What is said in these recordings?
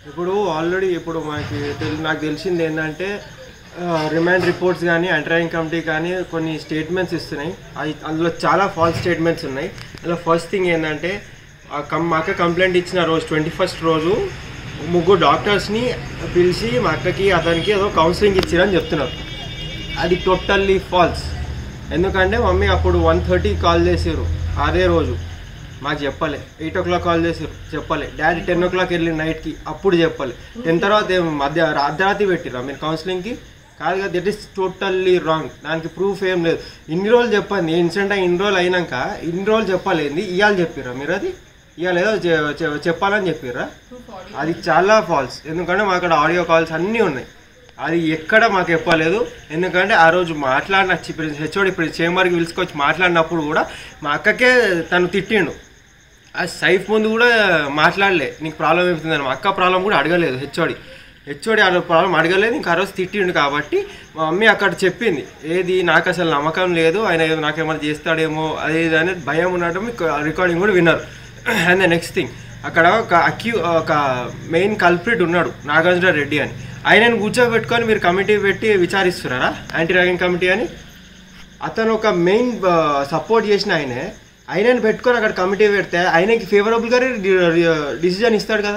ఇప్పుడు ఆల్రెడీ ఇప్పుడు మనకి తెలి నాకు తెలిసింది ఏంటంటే రిమాండ్ రిపోర్ట్స్ కానీ అండర్రైన్ కమిటీ కానీ కొన్ని స్టేట్మెంట్స్ ఇస్తున్నాయి అది అందులో చాలా ఫాల్స్ స్టేట్మెంట్స్ ఉన్నాయి అందులో ఫస్ట్ థింగ్ ఏంటంటే ఆ కం మా అక్క కంప్లైంట్ ఇచ్చిన రోజు ట్వంటీ ఫస్ట్ రోజు ముగ్గురు డాక్టర్స్ని పిలిచి మా అక్కకి అతనికి ఏదో కౌన్సిలింగ్ ఇచ్చిరని చెప్తున్నారు అది టోటల్లీ ఫాల్స్ ఎందుకంటే మమ్మీ అప్పుడు వన్ థర్టీ కాల్ చేసారు అదే రోజు మాకు చెప్పలే ఎయిట్ ఓ క్లాక్ కాల్ చేసారు చెప్పలే డాడీ టెన్ ఓ క్లాక్ వెళ్ళి నైట్కి అప్పుడు చెప్పలే టెన్ తర్వాత ఏం మధ్య అర్ధరాత్రి పెట్టిరా మీరు కౌన్సిలింగ్కి కాదు కదా దట్ ఈస్ టోటల్లీ రాంగ్ దానికి ప్రూఫ్ ఏం లేదు ఇన్ని రోజులు చెప్పండి ఇన్సిడెంట్ ఇన్ని రోజులు అయినాక ఇన్ని రోజులు చెప్పలేంది ఇవాళ చెప్పిరా మీరు అది ఇవాళ ఏదో చె- చె- చెప్పాలని చెప్పిర్రా అది చాలా ఫాల్స్ ఎందుకంటే మా అక్కడ ఆడియో కాల్స్ అన్నీ ఉన్నాయి అది ఎక్కడ మాకు చెప్పలేదు ఎందుకంటే ఆ రోజు మాట్లాడిన ఇప్పుడు హెచ్ఓడి ఇప్పుడు చేంబర్కి పిలుచుకొచ్చి మాట్లాడినప్పుడు కూడా మా అక్కకే తను తిట్టిండు ఆ సైఫ్ ముందు కూడా మాట్లాడలే నీకు ప్రాబ్లం ఏమవుతుందని మా అక్క ప్రాబ్లం కూడా అడగలేదు హెచ్ఓడి హెచ్ఓడి ఆ ప్రాబ్లం అడగలేదు ఇంకా ఆ రోజు తిట్టిండు కాబట్టి మా మమ్మీ అక్కడ చెప్పింది ఏది నాకు అసలు నమ్మకం లేదు ఆయన ఏదో నాకేమైనా చేస్తాడేమో అది ఇది అనేది భయం ఉండటం రికార్డింగ్ కూడా విన్నారు అండ్ ద నెక్స్ట్ థింగ్ అక్కడ ఒక అక్యూ ఒక మెయిన్ కల్ప్రిట్ ఉన్నాడు నాగార్జున రెడ్డి అని ఆయనను కూర్చోబెట్టుకొని మీరు కమిటీ పెట్టి విచారిస్తున్నారా యాంటీ ర్యాగింగ్ కమిటీ అని అతను ఒక మెయిన్ సపోర్ట్ చేసిన ఆయనే ఆయనని పెట్టుకొని అక్కడ కమిటీ పెడితే ఆయనకి ఫేవరబుల్గానే డిసిజన్ ఇస్తాడు కదా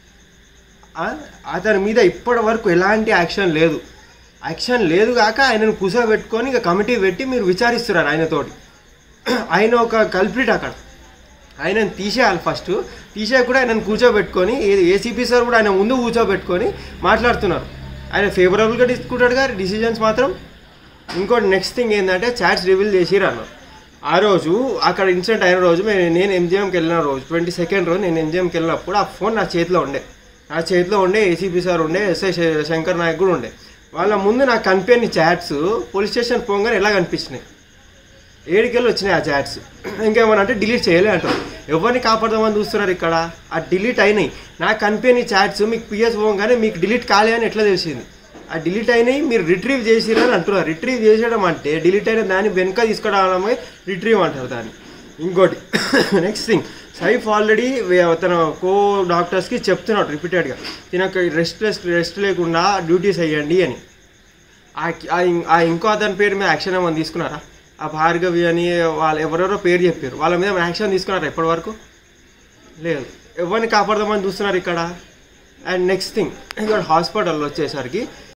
ఆ? అతని మీద ఇప్పటి వరకు ఎలాంటి యాక్షన్ లేదు యాక్షన్ లేదు కాక ఆయనను కూర్చోబెట్టుకొని ఇక కమిటీ పెట్టి మీరు విచారిస్తున్నారు ఆయనతోటి ఆయన ఒక కల్ప్రిట్ అక్కడ ఆయనను తీసేయాలి ఫస్ట్ తీసే కూడా ఆయనను కూర్చోబెట్టుకొని ఏసీపీ సార్ కూడా ఆయన ముందు కూర్చోబెట్టుకొని మాట్లాడుతున్నారు ఆయన ఫేవరబుల్గా తీసుకుంటాడు గారు డిసిజన్స్ మాత్రం ఇంకోటి నెక్స్ట్ థింగ్ ఏంటంటే చాట్స్ రివీల్ చేసిరు అన్నారు ఆ రోజు అక్కడ ఇన్సిడెంట్ అయిన రోజు మే- నేను ఎంజిఎంకి వెళ్ళిన రోజు ట్వంటీ సెకండ్ రోజు నేను ఎంజిఎంకి వెళ్ళినప్పుడు ఆ ఫోన్ నా చేతిలో ఉండే నా చేతిలో ఉండే ఏసీపీ సార్ ఉండే ఎస్ఐ శ- శంకర్ నాయక్ కూడా ఉండే వాళ్ళ ముందు నాకు కనిపించిన చాట్స్ పోలీస్ స్టేషన్ పోగానే ఎలా కనిపించినాయి ఏడికెళ్ళి వచ్చినాయి ఆ చాట్స్ ఇంకేమన్నా అంటే డిలీట్ చేయలే అంటారు ఎవరిని కాపాడదామని చూస్తున్నారు ఇక్కడ ఆ డిలీట్ అయినాయి నాకు కనిపించిన చాట్స్ మీకు పిఎస్ పోగానే మీకు డిలీట్ కాలే అని ఎట్లా తెలిసింది ఆ డిలీట్ అయినాయి మీరు రిట్రీవ్ చేసిరని అంటున్నారు రిట్రీవ్ చేసేయడం అంటే డిలీట్ అయిన దాన్ని వెనుక తీసుకురావడమే రిట్రీవ్ అంటారు దాన్ని ఇంకోటి నెక్స్ట్ థింగ్ సైఫ్ ఆల్రెడీ తన కో డాక్టర్స్కి చెప్తున్నాడు రిపీటెడ్గా తినక రెస్ట్ రెస్ట్ రెస్ట్ లేకుండా డ్యూటీస్ వేయండి అని ఆ ఆ ఇం- ఆ ఇంకో అతని పేరు మీద యాక్షన్ ఏమైనా తీసుకున్నారా ఆ భార్గవి అని వాళ్ళు ఎవరెవరో పేరు చెప్పారు వాళ్ళ మీద యాక్షన్ తీసుకున్నారా ఇప్పటి వరకు లేదు ఎవరిని కాపాడదామని చూస్తున్నారు ఇక్కడ అండ్ నెక్స్ట్ థింగ్ ఇక్కడ హాస్పిటల్లో వచ్చేసరికి